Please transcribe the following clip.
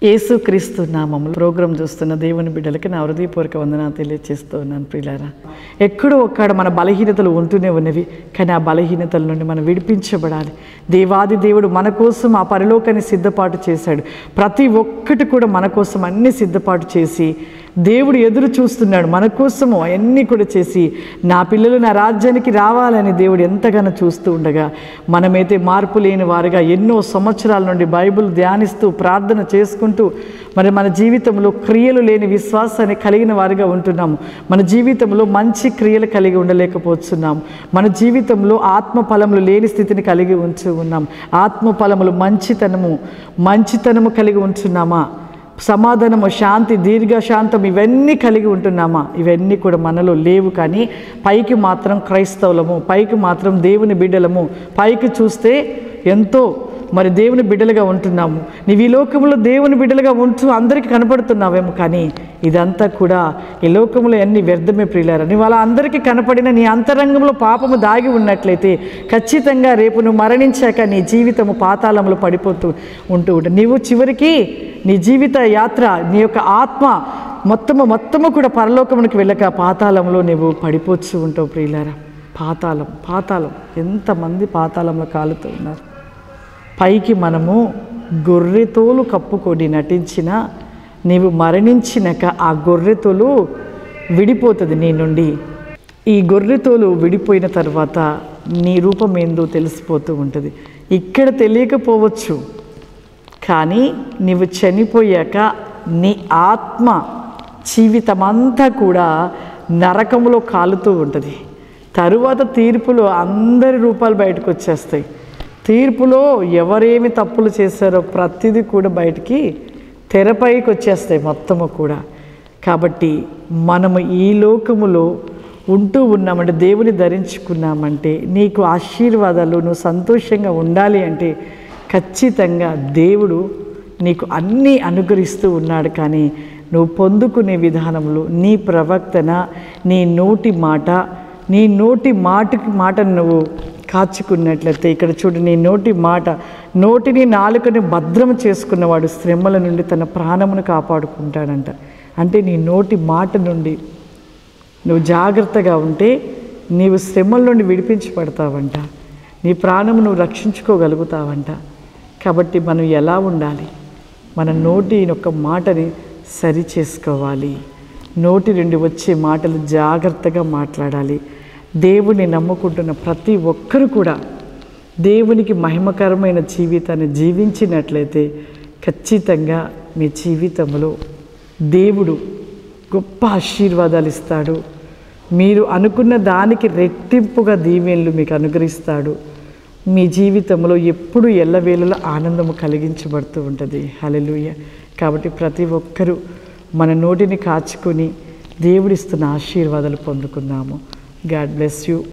యేసుక్రీస్తు నామములు ప్రోగ్రాం చూస్తున్న దేవుని బిడ్డలకి నా హృదయపూర్వక వందన తెలియజేస్తూ ఉన్నాను ప్రియులారా ఎక్కడో ఒక్కడ మన బలహీనతలు ఉంటూనే ఉన్నవి కానీ ఆ బలహీనతల నుండి మనం విడిపించబడాలి దేవాది దేవుడు మన కోసం ఆ పరలోకాన్ని సిద్ధపాటు చేశాడు ప్రతి ఒక్కటి కూడా మన కోసం అన్ని సిద్ధపాటు చేసి దేవుడు ఎదురు చూస్తున్నాడు మన కోసము అవన్నీ కూడా చేసి నా పిల్లలు నా రాజ్యానికి రావాలని దేవుడు ఎంతగానో చూస్తూ ఉండగా మనమైతే మార్పు లేని వారుగా ఎన్నో సంవత్సరాల నుండి బైబిల్ ధ్యానిస్తూ ప్రార్థన చేసుకుంటూ మరి మన జీవితంలో క్రియలు లేని విశ్వాసాన్ని కలిగిన వారిగా ఉంటున్నాము మన జీవితంలో మంచి క్రియలు కలిగి ఉండలేకపోతున్నాము మన జీవితంలో ఆత్మ ఫలములు లేని స్థితిని కలిగి ఉంచు ఉన్నాం ఆత్మ ఫలములు మంచితనము మంచితనము కలిగి ఉంటున్నామా సమాధానము శాంతి దీర్ఘశాంతం ఇవన్నీ కలిగి ఉంటున్నామా ఇవన్నీ కూడా మనలో లేవు కానీ పైకి మాత్రం క్రైస్తవులము పైకి మాత్రం దేవుని బిడ్డలము పైకి చూస్తే ఎంతో మరి దేవుని బిడ్డలుగా ఉంటున్నాము నీవు ఈ లోకంలో దేవుని బిడ్డలుగా ఉంటూ అందరికీ కనపడుతున్నావేమో కానీ ఇదంతా కూడా ఈ లోకంలో ఎన్ని వ్యర్థమే ప్రియులారా నీవు అలా అందరికీ కనపడిన నీ అంతరంగంలో పాపము దాగి ఉన్నట్లయితే ఖచ్చితంగా రేపు నువ్వు మరణించాక నీ జీవితము పాతాళంలో పడిపోతూ ఉంటూ ఉంటుంది నీవు చివరికి నీ జీవిత యాత్ర నీ యొక్క ఆత్మ మొత్తము మొత్తము కూడా పరలోకమునికి వెళ్ళక పాతాళంలో నువ్వు పడిపోతూ ఉంటావు ప్రియులారా పాతాళం పాతాళం ఎంతమంది పాతాళంలో కాలుతూ ఉన్నారు పైకి మనము గొర్రెతోలు కప్పుకొని నటించిన నీవు మరణించినాక ఆ గొర్రెతోలు విడిపోతుంది నీ నుండి ఈ గొర్రెతోలు విడిపోయిన తర్వాత నీ రూపం ఏందో తెలిసిపోతూ ఉంటుంది ఇక్కడ తెలియకపోవచ్చు కానీ నీవు చనిపోయాక నీ ఆత్మ జీవితమంతా కూడా నరకములో కాలుతూ ఉంటుంది తరువాత తీర్పులో అందరి రూపాలు బయటకు వచ్చేస్తాయి తీర్పులో ఎవరేమి తప్పులు చేశారో ప్రతిదీ కూడా బయటికి తెరపైకి వచ్చేస్తాయి మొత్తము కూడా కాబట్టి మనము ఈ లోకములో ఉంటూ ఉన్నామంటే దేవుని ధరించుకున్నామంటే నీకు ఆశీర్వాదాలు నువ్వు సంతోషంగా ఉండాలి అంటే ఖచ్చితంగా దేవుడు నీకు అన్నీ అనుగ్రహిస్తూ ఉన్నాడు కానీ నువ్వు పొందుకునే విధానంలో నీ ప్రవక్తన నీ నోటి మాట నీ నోటి మాటకి మాటను నువ్వు కాచుకున్నట్లయితే ఇక్కడ చూడు నీ నోటి మాట నోటిని నాలుకని భద్రం చేసుకున్నవాడు శ్రమల నుండి తన ప్రాణమును కాపాడుకుంటాడంట అంటే నీ నోటి మాట నుండి నువ్వు జాగ్రత్తగా ఉంటే నీవు శ్రమల నుండి విడిపించబడతావంట నీ ప్రాణము నువ్వు రక్షించుకోగలుగుతావంట కాబట్టి మనం ఎలా ఉండాలి మన నోటి యొక్క మాటని సరి చేసుకోవాలి నోటి నుండి వచ్చే మాటలు జాగ్రత్తగా మాట్లాడాలి దేవుని నమ్ముకుంటున్న ప్రతి ఒక్కరు కూడా దేవునికి మహిమకరమైన జీవితాన్ని జీవించినట్లయితే ఖచ్చితంగా మీ జీవితంలో దేవుడు గొప్ప ఆశీర్వాదాలు ఇస్తాడు మీరు అనుకున్న దానికి రెట్టింపుగా దీవెనలు మీకు అనుగ్రహిస్తాడు మీ జీవితంలో ఎప్పుడు ఎల్లవేళలో ఆనందము కలిగించబడుతూ ఉంటుంది హలెలుయ కాబట్టి ప్రతి ఒక్కరూ మన నోటిని కాచుకొని దేవుడిస్తున్న ఆశీర్వాదాలు పొందుకుందాము గాడ్ బ్లెస్ యూ